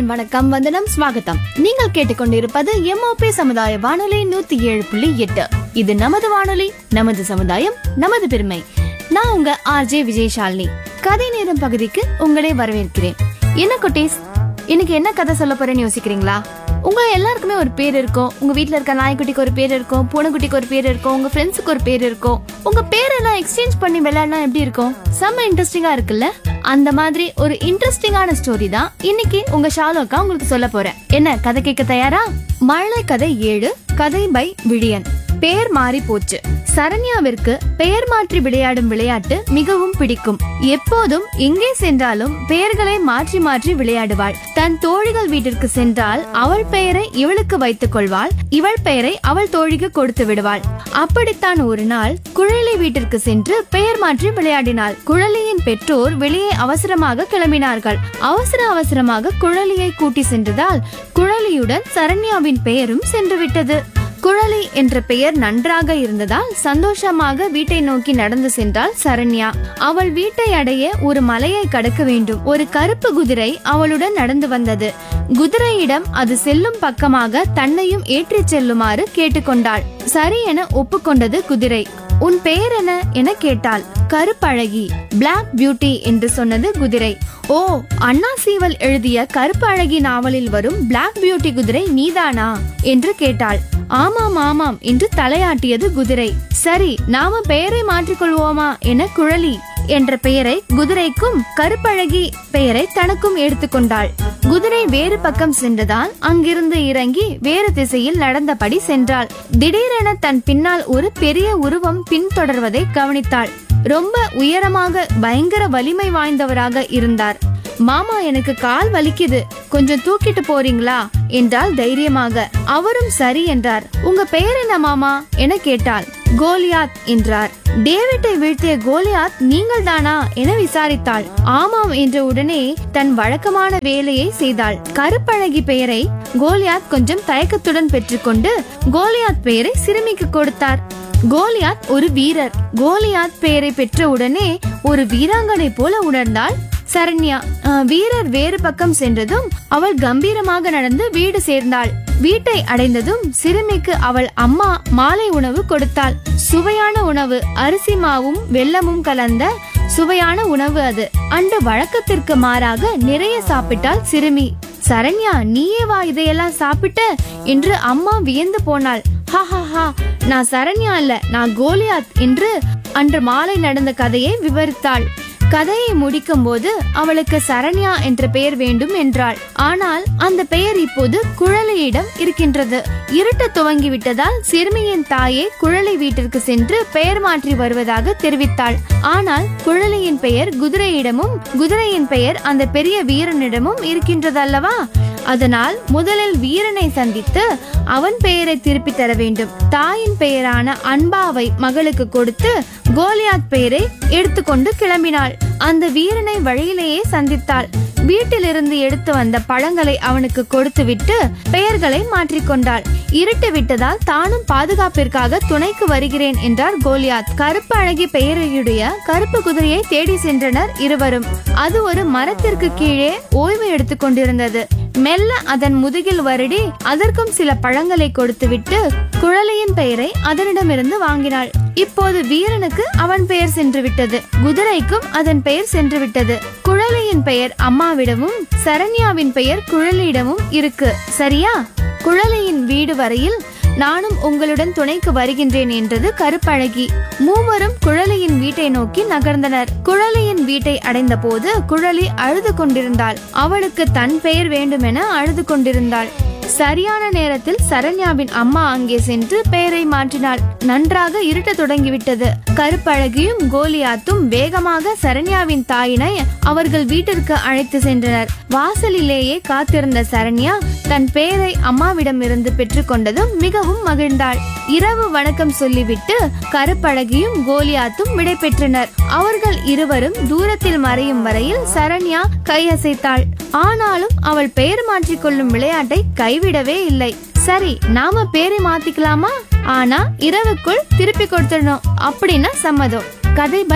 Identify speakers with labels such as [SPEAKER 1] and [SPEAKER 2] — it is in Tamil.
[SPEAKER 1] வணக்கம் வந்தனம் ஸ்வாகத்தம் நீங்கள் கேட்டுக்கொண்டிருப்பது எம்ஓபி சமுதாய வானொலி நூத்தி ஏழு புள்ளி எட்டு இது நமது வானொலி நமது சமுதாயம் நமது பெருமை நான் உங்க ஆர்ஜே விஜயசாலினி கதை நேரம் பகுதிக்கு உங்களை வரவேற்கிறேன் என்ன குட்டீஸ் இன்னைக்கு என்ன கதை சொல்ல போறேன்னு யோசிக்கிறீங்களா உங்க எல்லாருக்குமே ஒரு பேர் இருக்கும் உங்க வீட்ல இருக்க நாய்க்குட்டிக்கு ஒரு பேர் இருக்கும் பூனைக்குட்டிக்கு ஒரு பேர் இருக்கும் உங்க ஃப்ரெண்ட்ஸுக்கு ஒரு பேர் இருக்கும் உங்க பேரெல்லாம் எக்ஸ்சேஞ்ச் பண்ணி விளையாடினா எப்படி இருக்கும் செம்ம இன்ட்ரெஸ்டிங்கா இருக்குல்ல அந்த மாதிரி ஒரு இன்ட்ரெஸ்டிங்கான ஸ்டோரி தான் இன்னைக்கு உங்க ஷாலோக்கா உங்களுக்கு சொல்ல போறேன் என்ன கதை கேட்க தயாரா மழை கதை ஏழு கதை பை விழியன் பேர் மாறி போச்சு சரண்யாவிற்கு பெயர் மாற்றி விளையாடும் விளையாட்டு மிகவும் பிடிக்கும் எப்போதும் எங்கே சென்றாலும் பெயர்களை மாற்றி மாற்றி விளையாடுவாள் தன் தோழிகள் வீட்டிற்கு சென்றால் அவள் பெயரை இவளுக்கு வைத்துக் கொள்வாள் இவள் பெயரை அவள் தோழிக்கு கொடுத்து விடுவாள் அப்படித்தான் ஒரு நாள் குழலி வீட்டிற்கு சென்று பெயர் மாற்றி விளையாடினாள் குழலியின் பெற்றோர் வெளியே அவசரமாக கிளம்பினார்கள் அவசர அவசரமாக குழலியை கூட்டி சென்றதால் குழலியுடன் சரண்யாவின் பெயரும் சென்று விட்டது குழலி என்ற பெயர் நன்றாக இருந்ததால் சந்தோஷமாக வீட்டை நோக்கி நடந்து சென்றாள் சரண்யா அவள் வீட்டை அடைய ஒரு மலையை கடக்க வேண்டும் ஒரு கருப்பு குதிரை அவளுடன் நடந்து வந்தது குதிரையிடம் அது செல்லும் பக்கமாக தன்னையும் ஏற்றிச் செல்லுமாறு கேட்டுக்கொண்டாள் சரி என ஒப்புக்கொண்டது குதிரை உன் பெயர் என்ன என கேட்டாள் கருப்பழகி பிளாக் பியூட்டி என்று சொன்னது குதிரை ஓ அண்ணா சீவல் எழுதிய கருப்பு அழகி நாவலில் வரும் பிளாக் பியூட்டி குதிரை நீதானா என்று கேட்டாள் ஆமாம் ஆமாம் என்று தலையாட்டியது குதிரை சரி நாம பெயரை மாற்றிக்கொள்வோமா என குழலி என்ற பெயரை குதிரைக்கும் கருப்பழகி பெயரை தனக்கும் எடுத்துக்கொண்டாள் குதிரை வேறு பக்கம் சென்றதால் அங்கிருந்து இறங்கி வேறு திசையில் நடந்தபடி சென்றாள் திடீரென தன் பின்னால் ஒரு பெரிய உருவம் பின்தொடர்வதை கவனித்தாள் ரொம்ப உயரமாக பயங்கர வலிமை வாய்ந்தவராக இருந்தார் மாமா எனக்கு கால் வலிக்குது கொஞ்சம் தூக்கிட்டு போறீங்களா என்றால் தைரியமாக அவரும் சரி என்றார் உங்க பெயர் என்ன மாமா என கேட்டாள் கோலியாத் என்றார் டேவிட்டை வீழ்த்திய கோலியாத் நீங்கள் தானா என விசாரித்தாள் ஆமாம் என்ற உடனே தன் வழக்கமான வேலையை செய்தாள் கருப்பழகி பெயரை கோலியாத் கொஞ்சம் தயக்கத்துடன் பெற்றுக்கொண்டு கோலியாத் பெயரை சிறுமிக்கு கொடுத்தார் கோலியாத் ஒரு வீரர் கோலியாத் பெயரை பெற்ற உடனே ஒரு வீராங்கனை போல உணர்ந்தாள் சரண்யா அஹ், வீரர் வேறு பக்கம் சென்றதும் அவள் கம்பீரமாக நடந்து வீடு சேர்ந்தாள் வீட்டை அடைந்ததும் சிறுமிக்கு அவள் அம்மா மாலை உணவு கொடுத்தாள் சுவையான உணவு அரிசி மாவும் வெல்லமும் கலந்த சுவையான உணவு அது அன்று வழக்கத்திற்கு மாறாக நிறைய சாப்பிட்டாள் சிறுமி சரண்யா நீயே வா இதையெல்லாம் சாப்பிட்ட என்று அம்மா வியந்து போனாள் ஹா ஹா ஹா நான் சரண்யா அல்ல நான் கோலியாத் என்று அன்று மாலை நடந்த கதையை விவரித்தாள் கதையை முடிக்கும் போது அவளுக்கு சரண்யா என்ற பெயர் வேண்டும் என்றாள் ஆனால் அந்த பெயர் இப்போது குழலியிடம் இருக்கின்றது இருட்ட துவங்கி விட்டதால் சிறுமியின் தாயே குழலி வீட்டிற்கு சென்று பெயர் மாற்றி வருவதாக தெரிவித்தாள் ஆனால் குழலியின் பெயர் குதிரையிடமும் குதிரையின் பெயர் அந்த பெரிய வீரனிடமும் இருக்கின்றதல்லவா அதனால் முதலில் வீரனை சந்தித்து அவன் பெயரை திருப்பி தர வேண்டும் தாயின் பெயரான அன்பாவை மகளுக்கு கொடுத்து கோலியாத் பெயரை எடுத்துக்கொண்டு கிளம்பினாள் அந்த வீரனை வழியிலேயே சந்தித்தாள் வீட்டிலிருந்து எடுத்து வந்த பழங்களை அவனுக்கு கொடுத்துவிட்டு பெயர்களை மாற்றிக்கொண்டாள் இருட்டு விட்டதால் தானும் பாதுகாப்பிற்காக துணைக்கு வருகிறேன் என்றார் கோலியாத் கருப்பு அழகி பெயரையுடைய கருப்பு குதிரையை தேடி சென்றனர் இருவரும் அது ஒரு மரத்திற்கு கீழே ஓய்வு எடுத்துக் கொண்டிருந்தது மெல்ல அதன் முதுகில் வருடி அதற்கும் சில பழங்களை கொடுத்துவிட்டு குழலையின் பெயரை அதனிடமிருந்து வாங்கினாள் இப்போது வீரனுக்கு அவன் பெயர் சென்று விட்டது குதிரைக்கும் அதன் பெயர் சென்று விட்டது குழலியின் பெயர் அம்மாவிடமும் சரண்யாவின் பெயர் குழலியிடமும் இருக்கு சரியா குழலியின் வீடு வரையில் நானும் உங்களுடன் துணைக்கு வருகின்றேன் என்றது கருப்பழகி மூவரும் குழலியின் வீட்டை நோக்கி நகர்ந்தனர் குழலியின் வீட்டை அடைந்த போது குழலி அழுது கொண்டிருந்தாள் அவளுக்கு தன் பெயர் வேண்டுமென அழுது கொண்டிருந்தாள் சரியான நேரத்தில் சரண்யாவின் அம்மா அங்கே சென்று பெயரை மாற்றினாள் நன்றாக இருட்ட தொடங்கிவிட்டது கருப்பழகியும் கோலியாத்தும் வேகமாக சரண்யாவின் தாயினை அவர்கள் வீட்டிற்கு அழைத்து சென்றனர் வாசலிலேயே காத்திருந்த சரண்யா தன் பெயரை அம்மாவிடமிருந்து பெற்றுக்கொண்டதும் மிகவும் மகிழ்ந்தாள் இரவு வணக்கம் சொல்லிவிட்டு கருப்பழகியும் கோலியாத்தும் விடை பெற்றனர் அவர்கள் இருவரும் தூரத்தில் மறையும் வரையில் சரண்யா கையசைத்தாள் ஆனாலும் அவள் பெயர் மாற்றிக்கொள்ளும் விளையாட்டை கைவிடவே இல்லை சரி நாம பேரை மாத்திக்கலாமா ஆனா இரவுக்குள் திருப்பி கொடுத்துடணும் அப்படின்னா சம்மதம் கதை பை